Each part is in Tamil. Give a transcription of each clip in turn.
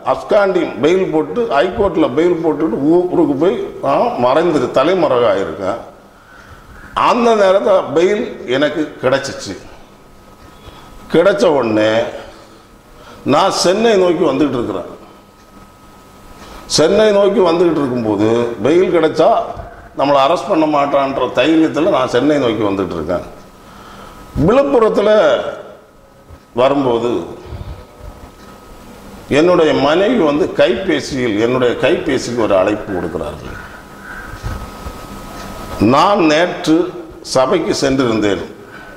அப்காண்டி பெயில் போட்டு ஹைகோர்ட்டில் பெயில் போட்டுட்டு ஊருக்கு போய் நான் மறைந்துரு தலைமறைவு ஆயிருக்கேன் அந்த நேரத்தில் பெயில் எனக்கு கிடைச்சிச்சு கிடைச்ச உடனே நான் சென்னை நோக்கி வந்துகிட்டு இருக்கிறேன் சென்னை நோக்கி வந்துகிட்டு இருக்கும்போது பெயில் கிடைச்சா நம்மளை அரெஸ்ட் பண்ண மாட்டான்ற தைரியத்தில் நான் சென்னை நோக்கி வந்துட்டு இருக்கேன் விழுப்புரத்தில் வரும்போது என்னுடைய மனைவி வந்து கைபேசியில் என்னுடைய கைபேசிக்கு ஒரு அழைப்பு கொடுக்கிறார்கள் நான் நேற்று சபைக்கு சென்றிருந்தேன்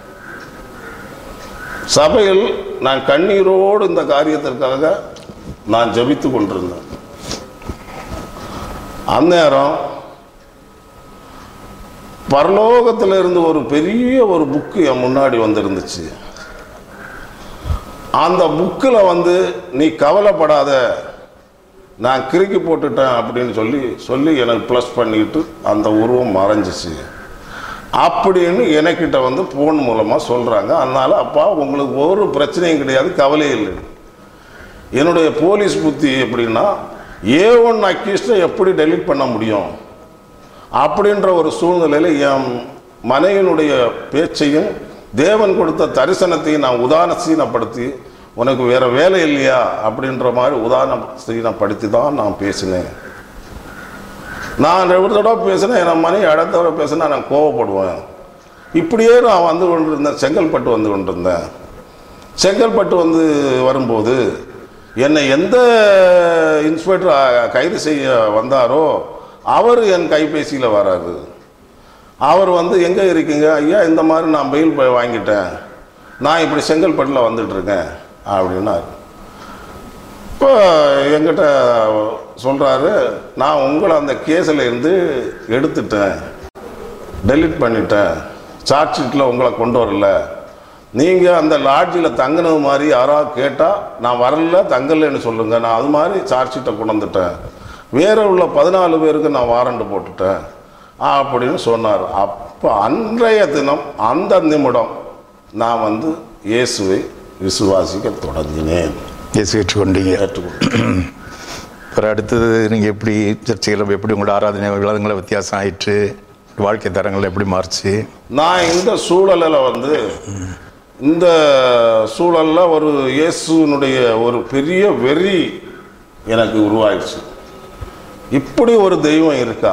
சபையில் நான் கண்ணீரோடு இந்த காரியத்திற்காக நான் ஜெபித்து கொண்டிருந்தேன் அந்நேரம் பரலோகத்தில் இருந்து ஒரு பெரிய ஒரு புக்கு என் முன்னாடி வந்திருந்துச்சு அந்த புக்கில் வந்து நீ கவலைப்படாத நான் கிறுக்கி போட்டுட்டேன் அப்படின்னு சொல்லி சொல்லி எனக்கு ப்ளஸ் பண்ணிக்கிட்டு அந்த உருவம் மறைஞ்சிச்சு அப்படின்னு எனக்கிட்ட வந்து ஃபோன் மூலமாக சொல்கிறாங்க அதனால் அப்பா உங்களுக்கு ஒரு பிரச்சனையும் கிடையாது கவலையும் இல்லை என்னுடைய போலீஸ் புத்தி எப்படின்னா ஏ ஒன் அக்யூஸ்டை எப்படி டெலீட் பண்ண முடியும் அப்படின்ற ஒரு சூழ்நிலையில் என் மனைவியினுடைய பேச்சையும் தேவன் கொடுத்த தரிசனத்தையும் நான் உதாரணசீனப்படுத்தி உனக்கு வேற வேலை இல்லையா அப்படின்ற மாதிரி உதாரணசீனப்படுத்தி தான் நான் பேசினேன் நான் ஒரு தடவை பேசினேன் என் மனைவி அடுத்த தடவை பேசினா நான் கோவப்படுவேன் இப்படியே நான் வந்து கொண்டிருந்தேன் செங்கல்பட்டு வந்து கொண்டிருந்தேன் செங்கல்பட்டு வந்து வரும்போது என்னை எந்த இன்ஸ்பெக்டர் கைது செய்ய வந்தாரோ அவர் என் கைபேசியில் வராரு அவர் வந்து எங்கே இருக்கீங்க ஐயா இந்த மாதிரி நான் பெயில் போய் வாங்கிட்டேன் நான் இப்படி செங்கல்பட்டில் வந்துட்டு இருக்கேன் அப்படின்னாரு இப்போ என்கிட்ட சொல்கிறாரு நான் உங்களை அந்த கேஸில் இருந்து எடுத்துட்டேன் டெலீட் பண்ணிட்டேன் சார்ஜ் ஷீட்டில் உங்களை கொண்டு வரல நீங்கள் அந்த லாட்ஜில் தங்கினது மாதிரி யாராவது கேட்டால் நான் வரல தங்கலைன்னு சொல்லுங்கள் நான் அது மாதிரி சார்ஜ் ஷீட்டை கொண்டு வந்துட்டேன் வேற உள்ள பதினாலு பேருக்கு நான் வாரண்ட் போட்டுட்டேன் அப்படின்னு சொன்னார் அப்போ அன்றைய தினம் அந்த நிமிடம் நான் வந்து இயேசுவை விசுவாசிக்க தொடங்கினேன் இயேசு ஏற்றுக்கொண்டீங்க ஏற்றுக்கொண்டேன் அப்புறம் அடுத்தது நீங்கள் எப்படி சர்ச்சைகள் எப்படி உங்களோட ஆராதனை விவாதங்களை வித்தியாசம் ஆயிற்று வாழ்க்கை தரங்கள் எப்படி மாறுச்சு நான் இந்த சூழலில் வந்து இந்த சூழலில் ஒரு இயேசுனுடைய ஒரு பெரிய வெறி எனக்கு உருவாயிடுச்சு இப்படி ஒரு தெய்வம் இருக்கா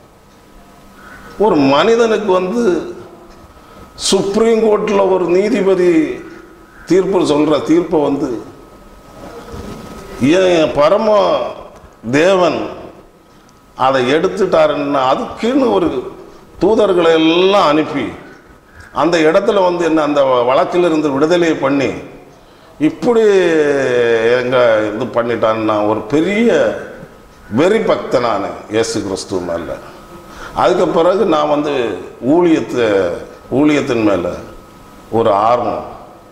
ஒரு மனிதனுக்கு வந்து சுப்ரீம் கோர்ட்டில் ஒரு நீதிபதி தீர்ப்பு சொல்கிற தீர்ப்பை வந்து என் பரம தேவன் அதை எடுத்துட்டாருன்னா அதுக்குன்னு ஒரு தூதர்களை எல்லாம் அனுப்பி அந்த இடத்துல வந்து என்ன அந்த வழக்கிலிருந்து விடுதலை பண்ணி இப்படி எங்க இது பண்ணிட்டான்னு நான் ஒரு பெரிய வெறி பக்தன் நான் இயேசு கிறிஸ்துவ மேல அதுக்கு பிறகு நான் வந்து ஊழியத்தை ஊழியத்தின் மேலே ஒரு ஆர்வம்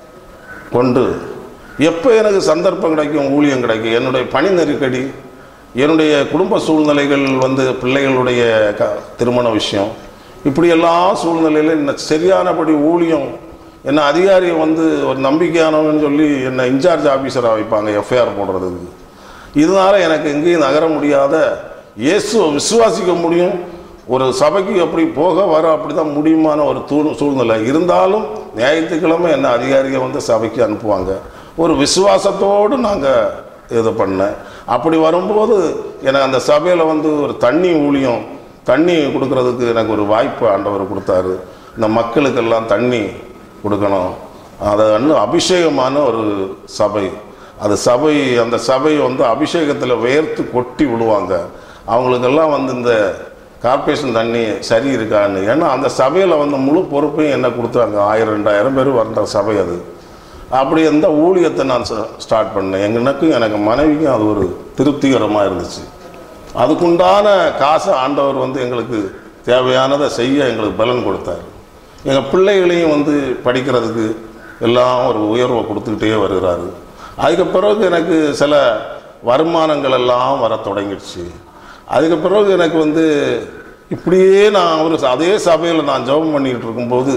கொண்டு எப்போ எனக்கு சந்தர்ப்பம் கிடைக்கும் ஊழியம் கிடைக்கும் என்னுடைய பணி நெருக்கடி என்னுடைய குடும்ப சூழ்நிலைகள் வந்து பிள்ளைகளுடைய க திருமண விஷயம் இப்படி எல்லா சூழ்நிலையிலும் என்ன சரியானபடி ஊழியம் என்ன அதிகாரியை வந்து ஒரு நம்பிக்கையானவன்னு சொல்லி என்னை இன்சார்ஜ் ஆஃபீஸராக வைப்பாங்க எஃப்ஐஆர் போடுறதுக்கு இதனால எனக்கு எங்கேயும் நகர முடியாத இயேசுவை விசுவாசிக்க முடியும் ஒரு சபைக்கு எப்படி போக வர அப்படி தான் முடியுமான ஒரு தூ சூழ்நிலை இருந்தாலும் ஞாயிற்றுக்கிழமை என்ன அதிகாரியை வந்து சபைக்கு அனுப்புவாங்க ஒரு விசுவாசத்தோடு நாங்கள் இது பண்ணேன் அப்படி வரும்போது எனக்கு அந்த சபையில் வந்து ஒரு தண்ணி ஊழியம் தண்ணி கொடுக்கறதுக்கு எனக்கு ஒரு வாய்ப்பு ஆண்டவர் கொடுத்தாரு இந்த மக்களுக்கெல்லாம் தண்ணி கொடுக்கணும் அது இன்னும் அபிஷேகமான ஒரு சபை அது சபை அந்த சபை வந்து அபிஷேகத்தில் வேர்த்து கொட்டி விடுவாங்க அவங்களுக்கெல்லாம் வந்து இந்த கார்ப்பரேஷன் தண்ணி சரி இருக்கான்னு ஏன்னா அந்த சபையில் வந்து முழு பொறுப்பையும் என்ன கொடுத்தாங்க ஆயிரம் ரெண்டாயிரம் பேர் வந்த சபை அது அப்படி அந்த ஊழியத்தை நான் ஸ்டார்ட் பண்ணேன் எங்களுக்கும் எனக்கு மனைவிக்கும் அது ஒரு திருப்திகரமாக இருந்துச்சு அதுக்குண்டான காசை ஆண்டவர் வந்து எங்களுக்கு தேவையானதை செய்ய எங்களுக்கு பலன் கொடுத்தார் எங்கள் பிள்ளைகளையும் வந்து படிக்கிறதுக்கு எல்லாம் ஒரு உயர்வை கொடுத்துக்கிட்டே வருகிறாரு அதுக்கு பிறகு எனக்கு சில வருமானங்கள் எல்லாம் வர தொடங்கிடுச்சு அதுக்கு பிறகு எனக்கு வந்து இப்படியே நான் ஒரு அதே சபையில் நான் ஜெபம் பண்ணிக்கிட்டு இருக்கும்போது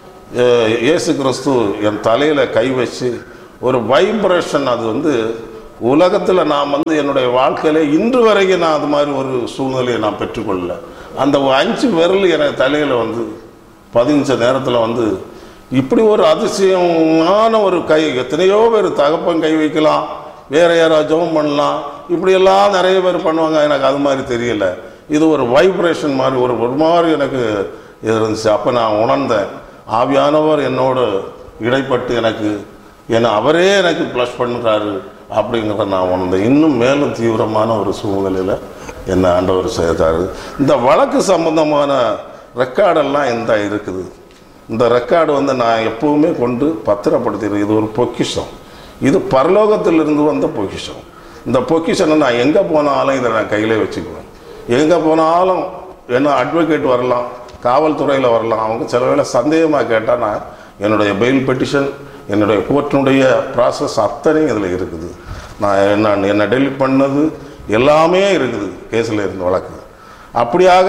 அஹ், இயேசு கிறிஸ்து என் தலையில் கை வச்சு ஒரு வைப்ரேஷன் அது வந்து உலகத்தில் நான் வந்து என்னுடைய வாழ்க்கையில இன்று வரைக்கும் நான் அது மாதிரி ஒரு சூழ்நிலையை நான் பெற்றுக்கொள்ளல அந்த அஞ்சு விரல் எனக்கு தலையில் வந்து பதிஞ்ச நேரத்தில் வந்து இப்படி ஒரு அதிசயமான ஒரு கை எத்தனையோ பேர் தகப்பன் கை வைக்கலாம் வேற யாராவது ஜெபம் பண்ணலாம் இப்படியெல்லாம் நிறைய பேர் பண்ணுவாங்க எனக்கு அது மாதிரி தெரியல இது ஒரு வைப்ரேஷன் மாதிரி ஒரு ஒரு மாதிரி எனக்கு இருந்துச்சு அப்போ நான் உணர்ந்தேன் ஆவியானவர் என்னோடு இடைப்பட்டு எனக்கு என்னை அவரே எனக்கு ப்ளஸ் பண்ணுறாரு அப்படிங்கிறத நான் உணர்ந்தேன் இன்னும் மேலும் தீவிரமான ஒரு சூழ்நிலையில் என்னை ஆண்டவர் செய்தார் இந்த வழக்கு சம்பந்தமான ரெக்கார்டெல்லாம் எந்த இருக்குது இந்த ரெக்கார்டு வந்து நான் எப்பவுமே கொண்டு பத்திரப்படுத்திடுறேன் இது ஒரு பொக்கிஷம் இது பரலோகத்திலிருந்து வந்த பொக்கிஷம் இந்த பொக்கிஷனை நான் எங்கே போனாலும் இதை நான் கையிலே வச்சுக்குவேன் எங்கே போனாலும் என்ன அட்வொகேட் வரலாம் காவல்துறையில் வரலாம் அவங்க சில வேளை சந்தேகமாக கேட்டால் நான் என்னுடைய பெயில் பெட்டிஷன் என்னுடைய கோர்ட்டினுடைய ப்ராசஸ் அத்தனையும் இதில் இருக்குது நான் என்ன என்னை டெலிட் பண்ணது எல்லாமே இருக்குது கேஸில் இருந்த வழக்கு அப்படியாக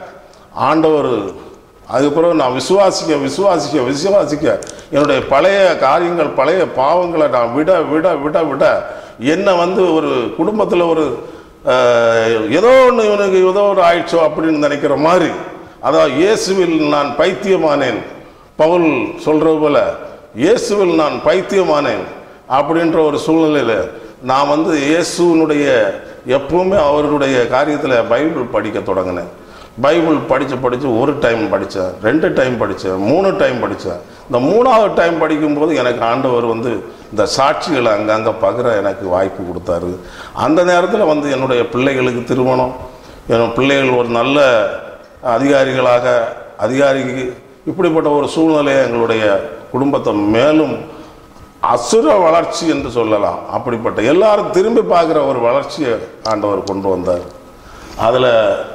ஆண்டவர் அதுக்கப்புறம் நான் விசுவாசிக்க விசுவாசிக்க விசுவாசிக்க என்னுடைய பழைய காரியங்கள் பழைய பாவங்களை நான் விட விட விட விட என்னை வந்து ஒரு குடும்பத்தில் ஒரு அஹ், ஏதோ ஒன்று இவனுக்கு ஏதோ ஒரு ஆயிடுச்சோ அப்படின்னு நினைக்கிற மாதிரி அதாவது இயேசுவில் நான் பைத்தியமானேன் பவுல் சொல்றது போல இயேசுவில் நான் பைத்தியமானேன் அப்படின்ற ஒரு சூழ்நிலையில் நான் வந்து இயேசுனுடைய எப்பவுமே அவருடைய காரியத்தில் பைபிள் படிக்க தொடங்கினேன் பைபிள் படித்து படித்து ஒரு டைம் படித்தேன் ரெண்டு டைம் படித்தேன் மூணு டைம் படித்தேன் இந்த மூணாவது டைம் படிக்கும்போது எனக்கு ஆண்டவர் வந்து இந்த சாட்சிகளை அங்கங்கே பகிர எனக்கு வாய்ப்பு கொடுத்தாரு அந்த நேரத்தில் வந்து என்னுடைய பிள்ளைகளுக்கு திருமணம் என் பிள்ளைகள் ஒரு நல்ல அதிகாரிகளாக அதிகாரிக்கு இப்படிப்பட்ட ஒரு சூழ்நிலையை எங்களுடைய குடும்பத்தை மேலும் அசுர வளர்ச்சி என்று சொல்லலாம் அப்படிப்பட்ட எல்லாரும் திரும்பி பார்க்குற ஒரு வளர்ச்சியை ஆண்டவர் கொண்டு வந்தார் அதில்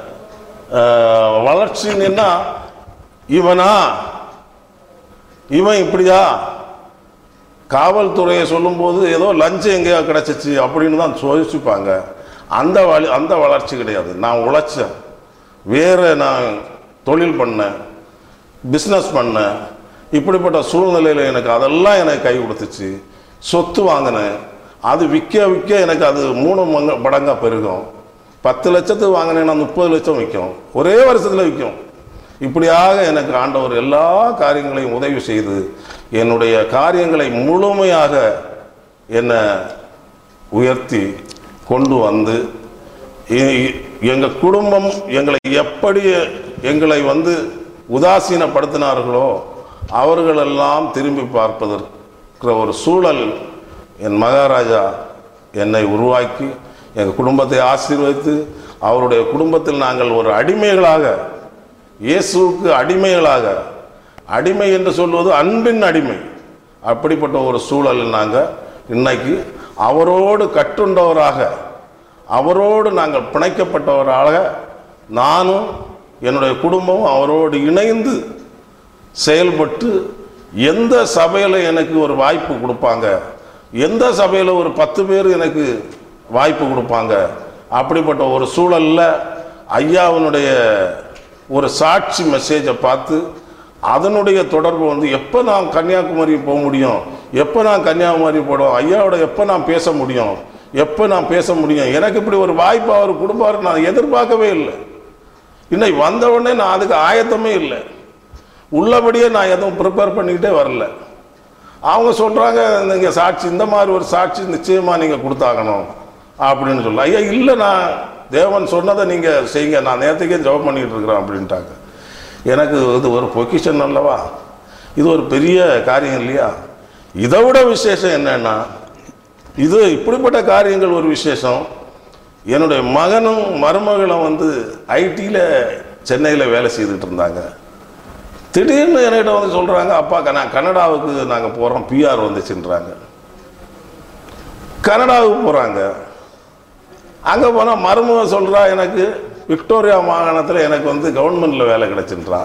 வளர்ச்சின்னா இவனா இவன் இப்படியா காவல்துறையை சொல்லும்போது ஏதோ லஞ்சம் எங்கேயோ கிடச்சிச்சு அப்படின்னு தான் யோசிப்பாங்க அந்த வழி அந்த வளர்ச்சி கிடையாது நான் உழைச்சேன் வேறு நான் தொழில் பண்ணேன் பிஸ்னஸ் பண்ணேன் இப்படிப்பட்ட சூழ்நிலையில் எனக்கு அதெல்லாம் எனக்கு கை கொடுத்துச்சு சொத்து வாங்கினேன் அது விற்க விற்க எனக்கு அது மூணு மங்க மடங்காக பெருகும் பத்து லட்சத்துக்கு வாங்கினேன்னா முப்பது லட்சம் விற்கும் ஒரே வருஷத்தில் விற்கும் இப்படியாக எனக்கு ஆண்டவர் எல்லா காரியங்களையும் உதவி செய்து என்னுடைய காரியங்களை முழுமையாக என்னை உயர்த்தி கொண்டு வந்து எங்கள் குடும்பம் எங்களை எப்படி எங்களை வந்து உதாசீனப்படுத்தினார்களோ அவர்களெல்லாம் திரும்பி பார்ப்பதற்கிற ஒரு சூழல் என் மகாராஜா என்னை உருவாக்கி எங்கள் குடும்பத்தை ஆசீர்வதித்து அவருடைய குடும்பத்தில் நாங்கள் ஒரு அடிமைகளாக இயேசுவுக்கு அடிமைகளாக அடிமை என்று சொல்வது அன்பின் அடிமை அப்படிப்பட்ட ஒரு சூழலில் நாங்கள் இன்னைக்கு அவரோடு கட்டுண்டவராக அவரோடு நாங்கள் பிணைக்கப்பட்டவராக நானும் என்னுடைய குடும்பமும் அவரோடு இணைந்து செயல்பட்டு எந்த சபையில் எனக்கு ஒரு வாய்ப்பு கொடுப்பாங்க எந்த சபையில் ஒரு பத்து பேர் எனக்கு வாய்ப்பு கொடுப்பாங்க அப்படிப்பட்ட ஒரு சூழலில் ஐயாவினுடைய ஒரு சாட்சி மெசேஜை பார்த்து அதனுடைய தொடர்பு வந்து எப்போ நான் கன்னியாகுமரி போக முடியும் எப்போ நான் கன்னியாகுமரி போடுவோம் ஐயாவோட எப்போ நான் பேச முடியும் எப்போ நான் பேச முடியும் எனக்கு இப்படி ஒரு வாய்ப்பு அவர் கொடுப்பாரு நான் எதிர்பார்க்கவே இல்லை இன்னைக்கு வந்த உடனே நான் அதுக்கு ஆயத்தமே இல்லை உள்ளபடியே நான் எதுவும் ப்ரிப்பேர் பண்ணிக்கிட்டே வரல அவங்க சொல்கிறாங்க நீங்கள் சாட்சி இந்த மாதிரி ஒரு சாட்சி நிச்சயமாக நீங்கள் கொடுத்தாகணும் அப்படின்னு சொல்ல ஐயா இல்லை நான் தேவன் சொன்னதை நீங்கள் செய்யுங்க நான் நேற்றுக்கே ஜெபம் பண்ணிக்கிட்டு இருக்கிறேன் அப்படின்ட்டாங்க எனக்கு இது ஒரு பொக்கிஷன் அல்லவா இது ஒரு பெரிய காரியம் இல்லையா இதை விட விசேஷம் என்னன்னா இது இப்படிப்பட்ட காரியங்கள் ஒரு விசேஷம் என்னுடைய மகனும் மருமகளும் வந்து ஐடியில் சென்னையில் வேலை செய்துட்டு இருந்தாங்க திடீர்னு என்கிட்ட வந்து சொல்கிறாங்க அப்பா க- நான் கனடாவுக்கு நாங்கள் போகிறோம் பிஆர் வந்துச்சுன்றாங்க கனடாவுக்கு போகிறாங்க அங்கே போனால் மருமக சொல்கிறா எனக்கு விக்டோரியா மாகாணத்தில் எனக்கு வந்து கவர்மெண்ட்டில் வேலை கிடைச்சின்றான்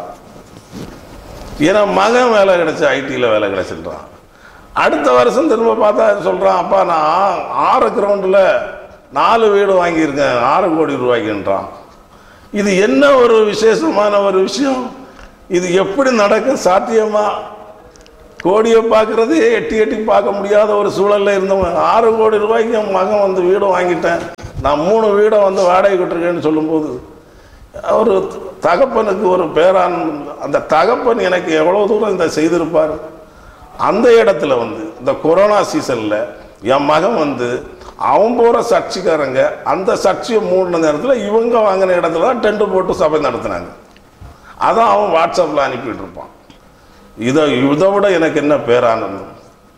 ஏன்னா மகன் வேலை கிடைச்ச ஐடியில் வேலை கிடைச்சின்றான் அடுத்த வருஷம் திரும்ப பார்த்தா சொல்கிறான் அப்பா நான் ஆறு கிரவுண்டில் நாலு வீடு வாங்கியிருக்கேன் ஆறு கோடி ரூபாய்க்குன்றான் இது என்ன ஒரு விசேஷமான ஒரு விஷயம் இது எப்படி நடக்க சாத்தியமா கோடியை பார்க்கறதே எட்டி எட்டி பார்க்க முடியாத ஒரு சூழல்ல இருந்தவங்க ஆறு கோடி ரூபாய்க்கு என் மகன் வந்து வீடு வாங்கிட்டேன் நான் மூணு வீடை வந்து வாடகை விட்டுருக்கேன்னு சொல்லும்போது ஒரு தகப்பனுக்கு ஒரு பேரான் அந்த தகப்பன் எனக்கு எவ்வளோ தூரம் இந்த செய்திருப்பார் அந்த இடத்துல வந்து இந்த கொரோனா சீசனில் என் மகன் வந்து அவன் போகிற சர்ச்சுக்காரங்க அந்த சர்ச்சையை மூடின நேரத்தில் இவங்க வாங்கின இடத்துல தான் டென்ட் போட்டு சபை நடத்துனாங்க அதான் அவன் வாட்ஸ்அப்பில் அனுப்பிட்டு இருப்பான் இதை இதை விட எனக்கு என்ன பேரானந்தம்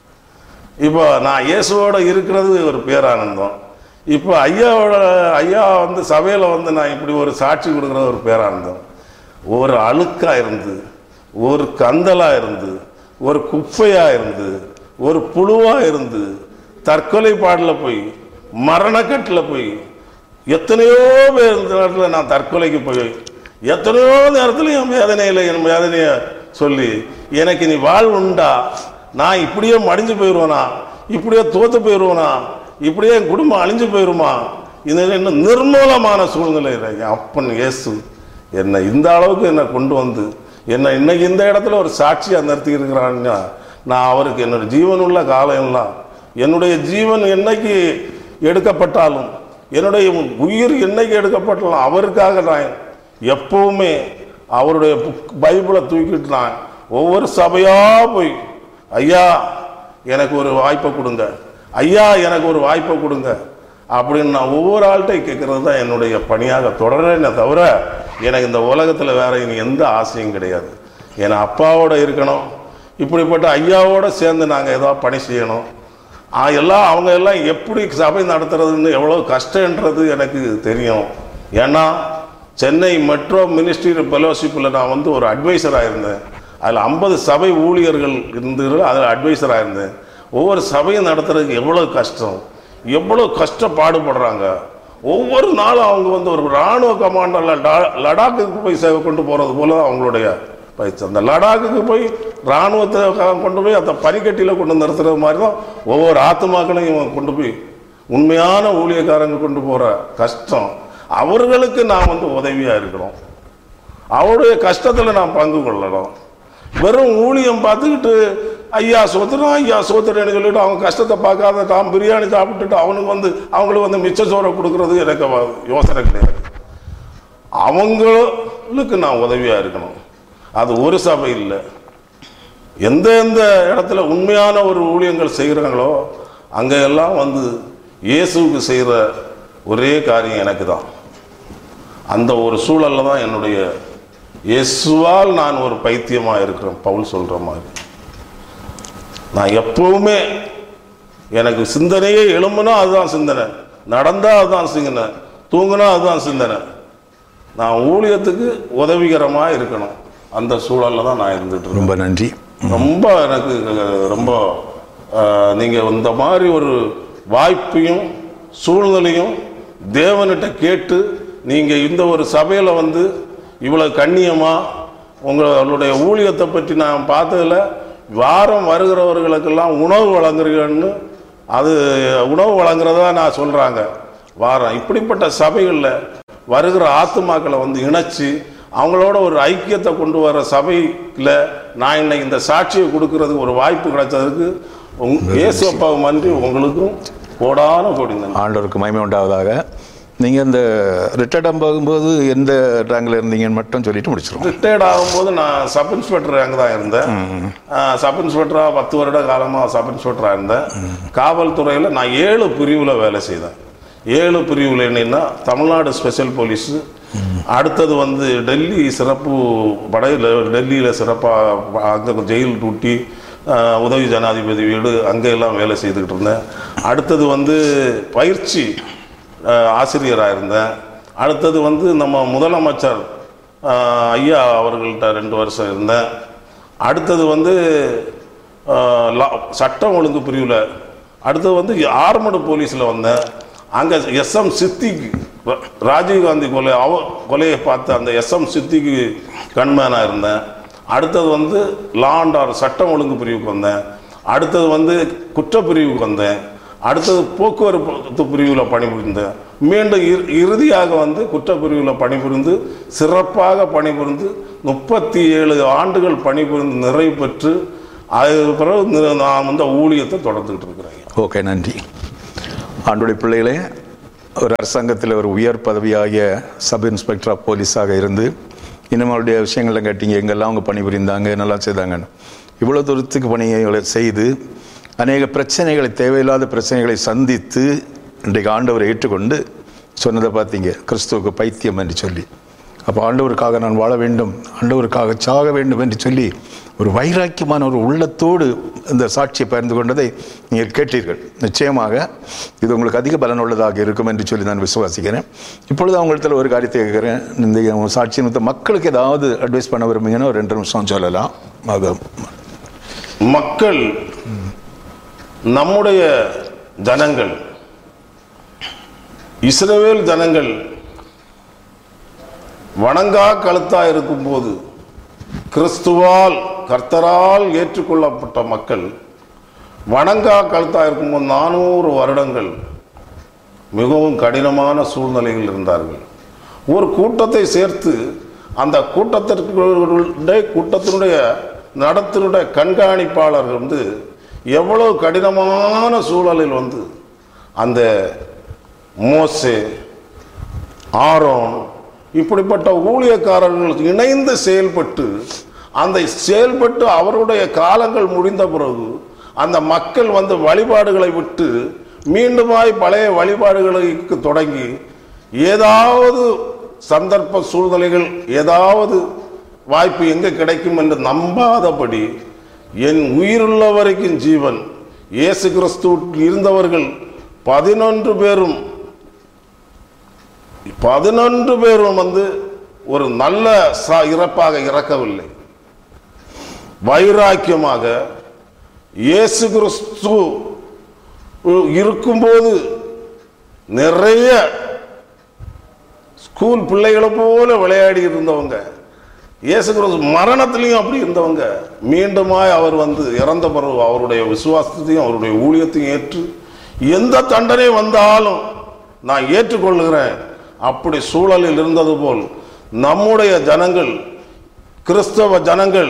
இப்போ நான் இயேசுவோட இருக்கிறது ஒரு பேரானந்தம் இப்போ ஐயாவோட ஐயா வந்து சபையில் வந்து நான் இப்படி ஒரு சாட்சி கொடுக்குறது ஒரு பேரானந்தம் ஒரு அழுக்கா இருந்து ஒரு கந்தலா இருந்து ஒரு குப்பையா இருந்து ஒரு புழுவா இருந்து தற்கொலை பாடல போய் மரணக்கட்டில் போய் எத்தனையோ பேர் இந்த நேரத்தில் நான் தற்கொலைக்கு போய் எத்தனையோ நேரத்தில் என் வேதனையில் என் வேதனையை சொல்லி எனக்கு நீ வாழ்வு உண்டா நான் இப்படியே மடிஞ்சு போயிடுவேனா இப்படியே தோத்து போயிடுவேனா இப்படியே என் குடும்பம் அழிஞ்சு போயிடுமா இது இன்னும் நிர்மூலமான சூழ்நிலை என் அப்பன் இயேசு என்னை இந்த அளவுக்கு என்னை கொண்டு வந்து என்னை இன்னைக்கு இந்த இடத்துல ஒரு சாட்சியாக நிறுத்தி இருக்கிறான்னா நான் அவருக்கு என்னோட ஜீவனுள்ள காலம் எல்லாம் என்னுடைய ஜீவன் என்னைக்கு எடுக்கப்பட்டாலும் என்னுடைய உயிர் என்னைக்கு எடுக்கப்பட்டாலும் அவருக்காக நான் எப்பவுமே அவருடைய புக் பைபிளை தூக்கிட்டு நான் ஒவ்வொரு சபையா போய் ஐயா எனக்கு ஒரு வாய்ப்பை கொடுங்க ஐயா எனக்கு ஒரு வாய்ப்பை கொடுங்க அப்படின்னு நான் ஒவ்வொரு ஆள்கிட்டையும் கேட்கறது தான் என்னுடைய பணியாக தொடரேனே தவிர எனக்கு இந்த உலகத்தில் வேற இனி எந்த ஆசையும் கிடையாது என் அப்பாவோட இருக்கணும் இப்படிப்பட்ட ஐயாவோட சேர்ந்து நாங்கள் ஏதோ பணி செய்யணும் ஆ, எல்லாம் அவங்க எல்லாம் எப்படி சபை நடத்துறதுன்னு எவ்வளோ கஷ்டன்றது எனக்கு தெரியும் ஏன்னா சென்னை மெட்ரோ மினிஸ்ட்ரி ஃபெலோஷிப்பில் நான் வந்து ஒரு அட்வைசராக இருந்தேன் அதில் ஐம்பது சபை ஊழியர்கள் இருந்து அதில் அட்வைசராக இருந்தேன் ஒவ்வொரு சபையும் நடத்துறதுக்கு எவ்வளோ கஷ்டம் எவ்வளோ கஷ்டப்பாடுபடுறாங்க ஒவ்வொரு நாளும் அவங்க வந்து ஒரு இராணுவ கமாண்டரில் லடாக்குக்கு போய் சேவை கொண்டு போகிறது போல தான் அவங்களுடைய பயிற்சி அந்த லடாக்குக்கு போய் இராணுவத்தை க- கொண்டு போய் அந்த பனிக்கட்டியில் கொண்டு நிறுத்துறது மாதிரி தான் ஒவ்வொரு ஆத்மாக்களையும் இவன் கொண்டு போய் உண்மையான ஊழியக்காரங்க கொண்டு போகிற கஷ்டம் அவர்களுக்கு நான் வந்து உதவியாக இருக்கிறோம் அவருடைய கஷ்டத்தில் நான் பங்கு கொள்ளணும் வெறும் ஊழியம் பார்த்துக்கிட்டு ஐயா சோத்துறோம் ஐயா சோத்துறேன்னு சொல்லிட்டு அவங்க கஷ்டத்தை பார்க்காத தான் பிரியாணி சாப்பிட்டுட்டு அவனுக்கு வந்து அவங்களுக்கு வந்து மிச்ச சோறை கொடுக்கறது எனக்கு வ- யோசனை கிடையாது அவங்களுக்கு நான் உதவியாக இருக்கணும் அது ஒரு சபை இல்லை எந்த எந்த இடத்துல உண்மையான ஒரு ஊழியங்கள் செய்கிறாங்களோ அங்கே எல்லாம் வந்து இயேசுவுக்கு செய்கிற ஒரே காரியம் எனக்கு தான் அந்த ஒரு சூழல்ல தான் என்னுடைய இயேசுவால் நான் ஒரு பைத்தியமாக இருக்கிறேன் பவுல் சொல்கிற மாதிரி நான் எப்பவுமே எனக்கு சிந்தனையே எழும்புனா அதுதான் சிந்தனை நடந்தா அதுதான் சிந்தனை தூங்குனா அதுதான் சிந்தனை நான் ஊழியத்துக்கு உதவிகரமாக இருக்கணும் அந்த சூழல்ல தான் நான் இருந்துட்டு இருக்கேன் ரொம்ப நன்றி ரொம்ப எனக்கு அஹ், ரொம்ப அஹ், நீங்க இந்த மாதிரி ஒரு வாய்ப்பையும் சூழ்நிலையும் தேவன்கிட்ட கேட்டு நீங்க இந்த ஒரு சபையில வந்து இவ்வளவு கண்ணியமா உங்களுடைய ஊழியத்தை பற்றி நான் பார்த்ததுல வாரம் வருகிறவர்களுக்கெல்லாம் உணவு வழங்குறீங்கன்னு அது உணவு வழங்குறதா நான் சொல்றாங்க வாரம் இப்படிப்பட்ட சபைகளில் வருகிற ஆத்துமாக்களை வந்து இணைச்சு அவங்களோட ஒரு ஐக்கியத்தை கொண்டு வர சபையில் நான் இன்னைக்கு இந்த சாட்சியை கொடுக்கறதுக்கு ஒரு வாய்ப்பு கிடைச்சதுக்கு உங் இயேசு அப்பாவை நன்றி உங்களுக்கும் கோடான கோடி நன்றி ஆண்டவருக்கு மகிமை உண்டாவதாக நீங்கள் இந்த ரிட்டையர்ட் ஆகும்போது எந்த ரேங்கில் இருந்தீங்கன்னு மட்டும் சொல்லிட்டு முடிச்சிருவோம் ரிட்டையர்ட் ஆகும்போது நான் சப் இன்ஸ்பெக்டர் அங்கே தான் இருந்தேன் சப் இன்ஸ்பெக்டராக பத்து வருட காலமாக சப் இன்ஸ்பெக்டராக இருந்தேன் காவல்துறையில் நான் ஏழு பிரிவில் வேலை செய்தேன் ஏழு பிரிவில் என்னன்னா தமிழ்நாடு ஸ்பெஷல் போலீஸு அடுத்தது வந்து டெல்லி சிறப்பு படையில் டெல்லியில் சிறப்பாக அங்கே ஜெயில் டூட்டி ஆஹ், உதவி ஜனாதிபதி வீடு அங்கே எல்லாம் வேலை செய்துக்கிட்டு இருந்தேன் அடுத்தது வந்து பயிற்சி ஆசிரியராக இருந்தேன் அடுத்தது வந்து நம்ம முதலமைச்சர் ஆஹ், ஐயா அவர்கள்ட்ட ரெண்டு வருஷம் இருந்தேன் அடுத்தது வந்து ஆஹ், லா- சட்டம் ஒழுங்கு பிரிவில் அடுத்தது வந்து ஆர்மடு போலீஸில் வந்தேன் அங்கே எஸ்எம் சித்திக்கு ரா- ராஜீவ்காந்தி கொலை அவ கொலையை பார்த்து அந்த எஸ்எம் சித்திக்கு கண்மேனாக இருந்தேன் அடுத்தது வந்து லா அண்ட் ஆர்டர் சட்டம் ஒழுங்கு பிரிவுக்கு வந்தேன் அடுத்தது வந்து குற்றப்பிரிவுக்கு வந்தேன் அடுத்தது போக்குவரத்து பிரிவில் பணிபுரிந்தேன் மீண்டும் இறு- இறுதியாக வந்து குற்றப்பிரிவில் பணிபுரிந்து சிறப்பாக பணிபுரிந்து முப்பத்தி ஏழு ஆண்டுகள் பணிபுரிந்து நிறைவு பெற்று அதுக்கு பிறகு இந்த நான் வந்து ஊழியத்தை தொடர்ந்துக்கிட்டு இருக்கிறேன் ஓகே நன்றி ஆண்டுடைய பிள்ளைகளே ஒரு அரசாங்கத்தில் ஒரு உயர் பதவியாகிய சப் இன்ஸ்பெக்டர் ஆஃப் போலீஸாக இருந்து இன்னும் அவருடைய விஷயங்கள்லாம் கேட்டீங்க எங்கெல்லாம் அவங்க பணிபுரிந்தாங்க என்னெல்லாம் செய்தாங்கன்னு இவ்வளோ தூரத்துக்கு பணிகளை செய்து அநேக பிரச்சனைகளை தேவையில்லாத பிரச்சனைகளை சந்தித்து இன்றைக்கு ஆண்டவரை ஏற்றுக்கொண்டு சொன்னதை பார்த்தீங்க கிறிஸ்துவுக்கு பைத்தியம் என்று சொல்லி அப்போ ஆண்டவருக்காக நான் வாழ வேண்டும் ஆண்டவருக்காக சாக வேண்டும் என்று சொல்லி ஒரு வைராக்கியமான ஒரு உள்ளத்தோடு இந்த சாட்சியை பகிர்ந்து கொண்டதை நீங்கள் கேட்டீர்கள் நிச்சயமாக இது உங்களுக்கு அதிக பலனுள்ளதாக இருக்கும் என்று சொல்லி நான் விசுவாசிக்கிறேன் இப்பொழுது அவங்களிடத்தில் ஒரு காரியத்தை கேட்குறேன் இந்த சாட்சி நிமித்த மக்களுக்கு ஏதாவது அட்வைஸ் பண்ண விரும்புங்கன்னா ஒரு ரெண்டு நிமிஷம் சொல்லலாம் அது மக்கள் நம்முடைய ஜனங்கள் இஸ்ரவேல் ஜனங்கள் வணங்கா கழுத்தா இருக்கும்போது கிறிஸ்துவால் கர்த்தரால் ஏற்றுக்கொள்ளப்பட்ட மக்கள் வணங்கா கழுத்தா இருக்கும்போது நானூறு வருடங்கள் மிகவும் கடினமான சூழ்நிலையில் இருந்தார்கள் ஒரு கூட்டத்தை சேர்த்து அந்த கூட்டத்திற்குடைய கூட்டத்தினுடைய நடத்தினுடைய கண்காணிப்பாளர் வந்து எவ்வளவு கடினமான சூழலில் வந்து அந்த மோசே ஆரோன் இப்படிப்பட்ட ஊழியக்காரர்கள் இணைந்து செயல்பட்டு அந்த செயல்பட்டு அவருடைய காலங்கள் முடிந்த பிறகு அந்த மக்கள் வந்து வழிபாடுகளை விட்டு மீண்டுமாய் பழைய வழிபாடுகளுக்கு தொடங்கி ஏதாவது சந்தர்ப்ப சூழ்நிலைகள் ஏதாவது வாய்ப்பு எங்கே கிடைக்கும் என்று நம்பாதபடி என் உயிருள்ள வரைக்கும் ஜீவன் இயேசு கிறிஸ்து இருந்தவர்கள் பதினொன்று பேரும் பதினொன்று பேரும் வந்து ஒரு நல்ல ச இறப்பாக இறக்கவில்லை வைராக்கியமாக இயேசு கிறிஸ்து இருக்கும்போது நிறைய ஸ்கூல் பிள்ளைகளை போல விளையாடி இருந்தவங்க இயேசு கிறிஸ்து மரணத்திலையும் அப்படி இருந்தவங்க மீண்டுமாய் அவர் வந்து இறந்த பிறகு அவருடைய விசுவாசத்தையும் அவருடைய ஊழியத்தையும் ஏற்று எந்த தண்டனை வந்தாலும் நான் ஏற்றுக்கொள்கிறேன் அப்படி சூழலில் இருந்தது போல் நம்முடைய ஜனங்கள் கிறிஸ்தவ ஜனங்கள்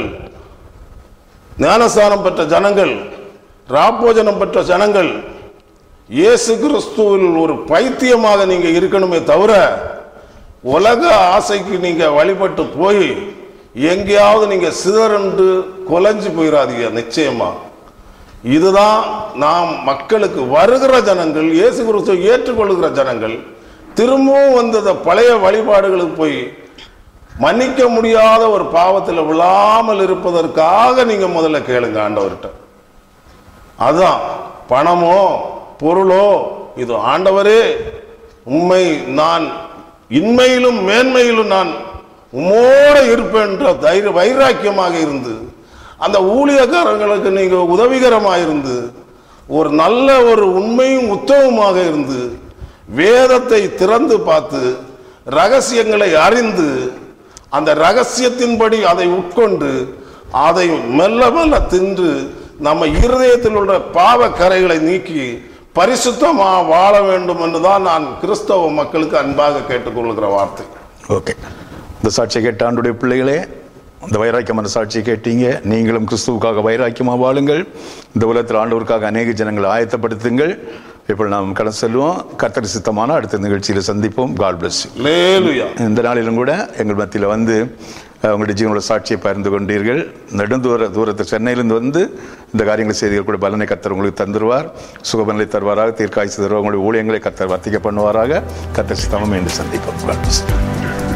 ஞானஸ்தானம் பெற்ற ஜனங்கள் ராப்போஜனம் பெற்ற ஜனங்கள் இயேசு கிறிஸ்துவில் ஒரு பைத்தியமாக நீங்க இருக்கணுமே தவிர உலக ஆசைக்கு நீங்க வழிபட்டு போய் எங்கேயாவது நீங்க சிதறண்டு கொலைஞ்சு போயிடாதீங்க நிச்சயமா இதுதான் நாம் மக்களுக்கு வருகிற ஜனங்கள் இயேசு கிறிஸ்துவை ஏற்றுக்கொள்ளுகிற ஜனங்கள் திரும்பவும் வந்து அந்த பழைய வழிபாடுகளுக்கு போய் மன்னிக்க முடியாத ஒரு பாவத்தில் விழாமல் இருப்பதற்காக நீங்க முதல்ல கேளுங்க ஆண்டவர்கிட்ட அதுதான் பணமோ பொருளோ இது ஆண்டவரே உண்மை நான் இன்மையிலும் மேன்மையிலும் நான் உம்மோடு இருப்பேன் என்ற தைரிய வைராக்கியமாக இருந்து அந்த ஊழியக்காரங்களுக்கு நீங்க உதவிகரமாக இருந்து ஒரு நல்ல ஒரு உண்மையும் உத்தவமாக இருந்து வேதத்தை திறந்து பார்த்து ரகசியங்களை அறிந்து அந்த ரகசியத்தின்படி அதை உட்கொண்டு அதை மெல்ல மெல்ல தின்று நம்ம இருதயத்தில் உள்ள பாவ கரைகளை நீக்கி பரிசுத்தமா வாழ வேண்டும் என்றுதான் நான் கிறிஸ்தவ மக்களுக்கு அன்பாக கேட்டுக்கொள்கிற வார்த்தை ஓகே இந்த சாட்சியை கேட்ட ஆண்டுடைய பிள்ளைகளே இந்த வைராக்கியமான சாட்சியை கேட்டீங்க நீங்களும் கிறிஸ்துவுக்காக வைராக்கியமாக வாழுங்கள் இந்த உலகத்தில் ஆண்டவருக்காக அநேக ஜனங்களை ஆயத்தப்படுத்துங்கள் இப்போ நாம் கடன் செல்வோம் கர்த்தர் சித்தமான அடுத்த நிகழ்ச்சியில் சந்திப்போம் காட் bless you லேலுயா இந்த நாளிலும் கூட எங்கள் மத்தியில் வந்து அஹ், உங்களுடைய ஜீவனோட சாட்சியை பகிர்ந்து கொண்டீர்கள் நெடுந்தூர தூரத்து சென்னையிலிருந்து வந்து இந்த காரியங்களை செய்திகள் கூட பலனை கத்தர் உங்களுக்கு தந்துருவார் சுகபலனை தருவாராக தீர்க்காய்ச்சி தருவார் உங்களுடைய ஊழியங்களை கத்தர் வர்த்திக்க பண்ணுவாராக கத்தர் சித்தமும் என்று சந்திப்போம் God bless you.